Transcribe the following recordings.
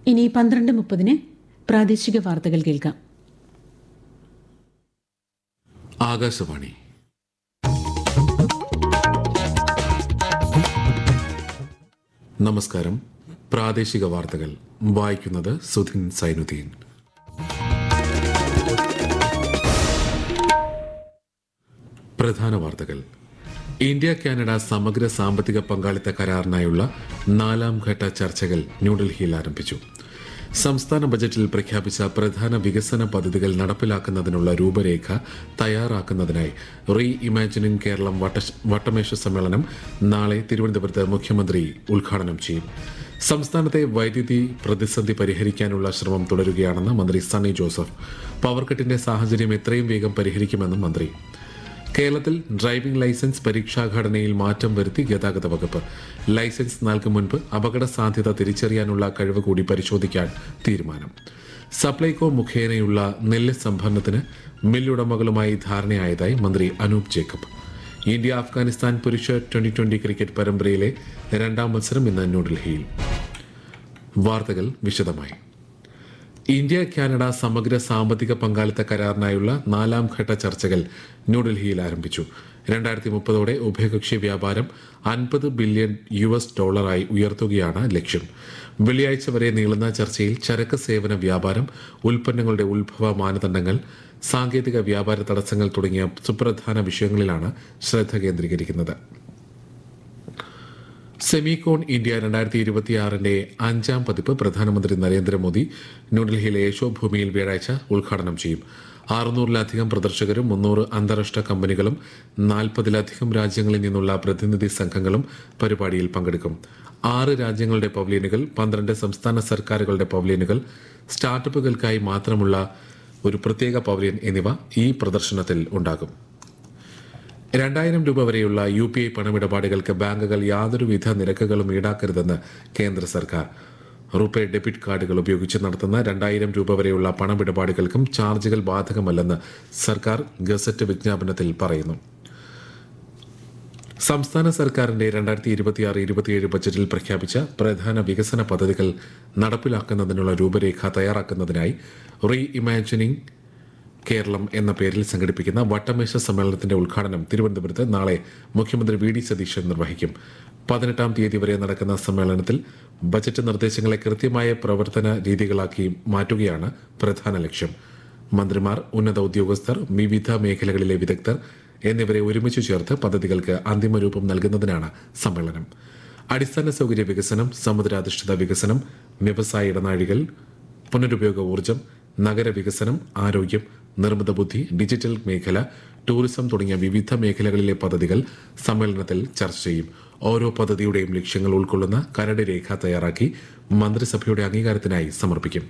ഇനി പന്ത്രണ്ട് മുപ്പതിന് പ്രാദേശിക വാർത്തകൾ കേൾക്കാം ആകാശവാണി നമസ്കാരം പ്രാദേശിക വാർത്തകൾ വായിക്കുന്നത് സുധിൻ സൈനുദ്ദീൻ പ്രധാന വാർത്തകൾ ഇന്ത്യ കാനഡ സമഗ്ര സാമ്പത്തിക പങ്കാളിത്ത കരാറിനായുള്ള നാലാം ഘട്ട ചർച്ചകൾ ന്യൂഡൽഹിയിൽ ആരംഭിച്ചു സംസ്ഥാന ബജറ്റിൽ പ്രഖ്യാപിച്ച പ്രധാന വികസന പദ്ധതികൾ നടപ്പിലാക്കുന്നതിനുള്ള രൂപരേഖ തയ്യാറാക്കുന്നതിനായി റീ ഇമാജിനിംഗ് കേരളം വട്ട- വട്ടമേശ സമ്മേളനം നാളെ തിരുവനന്തപുരത്ത് മുഖ്യമന്ത്രി ഉദ്ഘാടനം ചെയ്യും സംസ്ഥാനത്തെ വൈദ്യുതി പ്രതിസന്ധി പരിഹരിക്കാനുള്ള ശ്രമം തുടരുകയാണെന്ന് മന്ത്രി സണ്ണി ജോസഫ് പവർ കട്ടിന്റെ സാഹചര്യം എത്രയും വേഗം പരിഹരിക്കുമെന്നും മന്ത്രി കേരളത്തിൽ ഡ്രൈവിംഗ് ലൈസൻസ് പരീക്ഷാഘടനയിൽ മാറ്റം വരുത്തി ഗതാഗത വകുപ്പ് ലൈസൻസ് നൽകും മുൻപ് അപകട സാധ്യത തിരിച്ചറിയാനുള്ള കഴിവ് കൂടി പരിശോധിക്കാൻ തീരുമാനം സപ്ലൈകോ മുഖേനയുള്ള നെല്ല് സംഭരണത്തിന് മില്ലുടമകളുമായി ധാരണയായതായി മന്ത്രി അനൂപ് ജേക്കബ് ഇന്ത്യ അഫ്ഗാനിസ്ഥാൻ പുരുഷ ട്വന്റി ട്വന്റി ക്രിക്കറ്റ് പരമ്പരയിലെ രണ്ടാം മത്സരം ഇന്ന് ന്യൂഡൽഹിയിൽ വാർത്തകൾ വിശദമായി ഇന്ത്യ കാനഡ സമഗ്ര സാമ്പത്തിക പങ്കാളിത്ത കരാറിനായുള്ള നാലാം ഘട്ട ചർച്ചകൾ ന്യൂഡൽഹിയിൽ ആരംഭിച്ചു രണ്ടായിരത്തി മുപ്പതോടെ ഉഭയകക്ഷി വ്യാപാരം അൻപത് ബില്യൺ യു എസ് ഡോളറായി ഉയർത്തുകയാണ് ലക്ഷ്യം വെള്ളിയാഴ്ച വരെ നീളുന്ന ചർച്ചയിൽ ചരക്ക് സേവന വ്യാപാരം ഉൽപ്പന്നങ്ങളുടെ ഉത്ഭവ മാനദണ്ഡങ്ങൾ സാങ്കേതിക വ്യാപാര തടസ്സങ്ങൾ തുടങ്ങിയ സുപ്രധാന വിഷയങ്ങളിലാണ് ശ്രദ്ധ കേന്ദ്രീകരിക്കുന്നത് സെമികോൺ ഇന്ത്യ രണ്ടായിരത്തി ഇരുപത്തിയാറിന്റെ അഞ്ചാം പതിപ്പ് പ്രധാനമന്ത്രി നരേന്ദ്രമോദി ന്യൂഡൽഹിയിലെ യശോഭൂമിയിൽ വ്യാഴാഴ്ച ഉദ്ഘാടനം ചെയ്യും അറുന്നൂറിലധികം പ്രദർശകരും മുന്നൂറ് അന്താരാഷ്ട്ര കമ്പനികളും നാൽപ്പതിലധികം രാജ്യങ്ങളിൽ നിന്നുള്ള പ്രതിനിധി സംഘങ്ങളും പരിപാടിയിൽ പങ്കെടുക്കും ആറ് രാജ്യങ്ങളുടെ പവലിയനുകൾ പന്ത്രണ്ട് സംസ്ഥാന സർക്കാരുകളുടെ പവലിയനുകൾ സ്റ്റാർട്ടപ്പുകൾക്കായി മാത്രമുള്ള ഒരു പ്രത്യേക പവലിയൻ എന്നിവ ഈ പ്രദർശനത്തിൽ ഉണ്ടാകും രണ്ടായിരം രൂപ വരെയുള്ള യു പി ഐ പണമിടപാടുകൾക്ക് ബാങ്കുകൾ യാതൊരുവിധ നിരക്കുകളും ഈടാക്കരുതെന്ന് കേന്ദ്ര സർക്കാർ റുപേ ഡെബിറ്റ് കാർഡുകൾ ഉപയോഗിച്ച് നടത്തുന്ന രണ്ടായിരം രൂപ വരെയുള്ള പണമിടപാടുകൾക്കും ചാർജുകൾ ബാധകമല്ലെന്ന് സർക്കാർ ഗസറ്റ് വിജ്ഞാപനത്തിൽ പറയുന്നു സംസ്ഥാന സർക്കാരിന്റെ രണ്ടായിരത്തി ഇരുപത്തിയാറ് ഇരുപത്തിയേഴ് ബജറ്റിൽ പ്രഖ്യാപിച്ച പ്രധാന വികസന പദ്ധതികൾ നടപ്പിലാക്കുന്നതിനുള്ള രൂപരേഖ തയ്യാറാക്കുന്നതിനായി റീ ഇമാജിനിംഗ് കേരളം എന്ന പേരിൽ സംഘടിപ്പിക്കുന്ന വട്ടമേശ സമ്മേളനത്തിന്റെ ഉദ്ഘാടനം തിരുവനന്തപുരത്ത് നാളെ മുഖ്യമന്ത്രി വി ഡി സതീശൻ നിർവഹിക്കും പതിനെട്ടാം തീയതി വരെ നടക്കുന്ന സമ്മേളനത്തിൽ ബജറ്റ് നിർദ്ദേശങ്ങളെ കൃത്യമായ പ്രവർത്തന രീതികളാക്കി മാറ്റുകയാണ് പ്രധാന ലക്ഷ്യം മന്ത്രിമാർ ഉന്നത ഉദ്യോഗസ്ഥർ വിവിധ മേഖലകളിലെ വിദഗ്ധർ എന്നിവരെ ഒരുമിച്ച് ചേർത്ത് പദ്ധതികൾക്ക് അന്തിമ രൂപം നൽകുന്നതിനാണ് സമ്മേളനം അടിസ്ഥാന സൗകര്യ വികസനം സമുദ്രാധിഷ്ഠിത വികസനം വ്യവസായ ഇടനാഴികൾ പുനരുപയോഗ ഊർജ്ജം നഗരവികസനം ആരോഗ്യം നിർമ്മിത ബുദ്ധി ഡിജിറ്റൽ മേഖല ടൂറിസം തുടങ്ങിയ വിവിധ മേഖലകളിലെ പദ്ധതികൾ സമ്മേളനത്തിൽ ചർച്ച ചെയ്യും ഓരോ പദ്ധതിയുടെയും ലക്ഷ്യങ്ങൾ ഉൾക്കൊള്ളുന്ന കരട് രേഖ തയ്യാറാക്കി മന്ത്രിസഭയുടെ അംഗീകാരത്തിനായി സമർപ്പിക്കും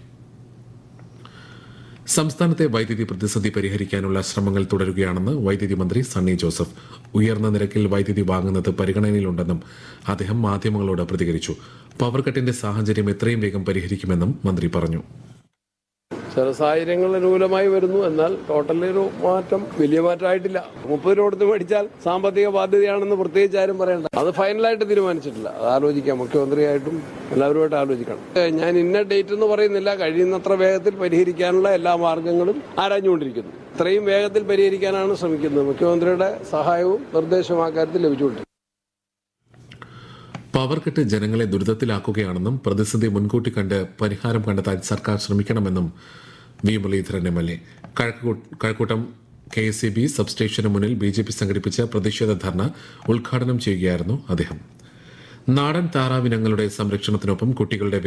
സംസ്ഥാനത്തെ വൈദ്യുതി പ്രതിസന്ധി പരിഹരിക്കാനുള്ള ശ്രമങ്ങൾ തുടരുകയാണെന്ന് വൈദ്യുതി മന്ത്രി സണ്ണി ജോസഫ് ഉയർന്ന നിരക്കിൽ വൈദ്യുതി വാങ്ങുന്നത് പരിഗണനയിലുണ്ടെന്നും അദ്ദേഹം മാധ്യമങ്ങളോട് പ്രതികരിച്ചു പവർ കട്ടിന്റെ സാഹചര്യം എത്രയും വേഗം പരിഹരിക്കുമെന്നും മന്ത്രി പറഞ്ഞു ചില സാഹചര്യങ്ങൾ അനുകൂലമായി വരുന്നു എന്നാൽ ടോട്ടലി ഒരു മാറ്റം വലിയ മാറ്റമായിട്ടില്ല മുപ്പത് രൂപ കൊടുത്ത് മേടിച്ചാൽ സാമ്പത്തിക ബാധ്യതയാണെന്ന് പ്രത്യേകിച്ച് ആരും പറയണ്ട അത് ഫൈനലായിട്ട് തീരുമാനിച്ചിട്ടില്ല അത് ആലോചിക്കാം മുഖ്യമന്ത്രിയായിട്ടും എല്ലാവരുമായിട്ട് ആലോചിക്കണം ഏ, ഞാൻ ഇന്ന ഡേറ്റ് എന്ന് പറയുന്നില്ല കഴിയുന്നത്ര വേഗത്തിൽ പരിഹരിക്കാനുള്ള എല്ലാ മാർഗങ്ങളും ആരാഞ്ഞുകൊണ്ടിരിക്കുന്നു ഇത്രയും വേഗത്തിൽ പരിഹരിക്കാനാണ് ശ്രമിക്കുന്നത് മുഖ്യമന്ത്രിയുടെ സഹായവും നിർദ്ദേശവും ആ കാര്യത്തിൽ ലഭിച്ചുകൊണ്ടിരിക്കുന്നു പവർ കട്ട് ജനങ്ങളെ ദുരിതത്തിലാക്കുകയാണെന്നും പ്രതിസന്ധി മുൻകൂട്ടി കണ്ട് പരിഹാരം കണ്ടെത്താൻ സർക്കാർ ശ്രമിക്കണമെന്നും V Muraleedharan M L A Kazhakkoottam K S C B സബ്സ്റ്റേഷന് മുന്നിൽ ബി ജെ പി സംഘടിപ്പിച്ച പ്രതിഷേധ ധർണ ഉദ്ഘാടനം ചെയ്യുകയായിരുന്നു അദ്ദേഹം നാടൻ താറാവിനങ്ങളുടെ സംരക്ഷണത്തിനൊപ്പം കുട്ടികളുടെ